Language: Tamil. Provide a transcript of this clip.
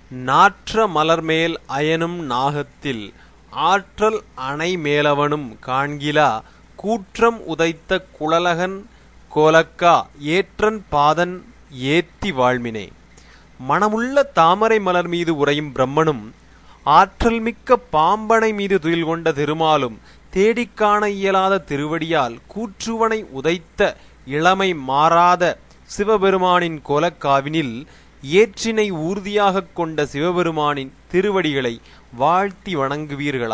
நாற்ற மலர்மேல் அயனும் நாகத்தில் ஆற்றல் அணை மேலவனும் காண்கிலா கூற்றம் உதைத்த குழலகன் கோலக்கா ஏற்றன் பாதன் ஏத்தி வாழ்மினே மணமுள்ள தாமரை மலர் மீது உறையும் பிரம்மனும் ஆற்றல் மிக்க பாம்பனை மீது துயில் கொண்ட திருமாலும் தேடிக் காண இயலாத திருவடியால் கூற்றுவனை உதைத்த இளமை மாறாத சிவபெருமானின் கோலக்காவினில் ஏற்றினை ஊர்தியாகக் கொண்ட சிவபெருமானின் திருவடிகளை வாழ்த்தி வணங்குவீர்களா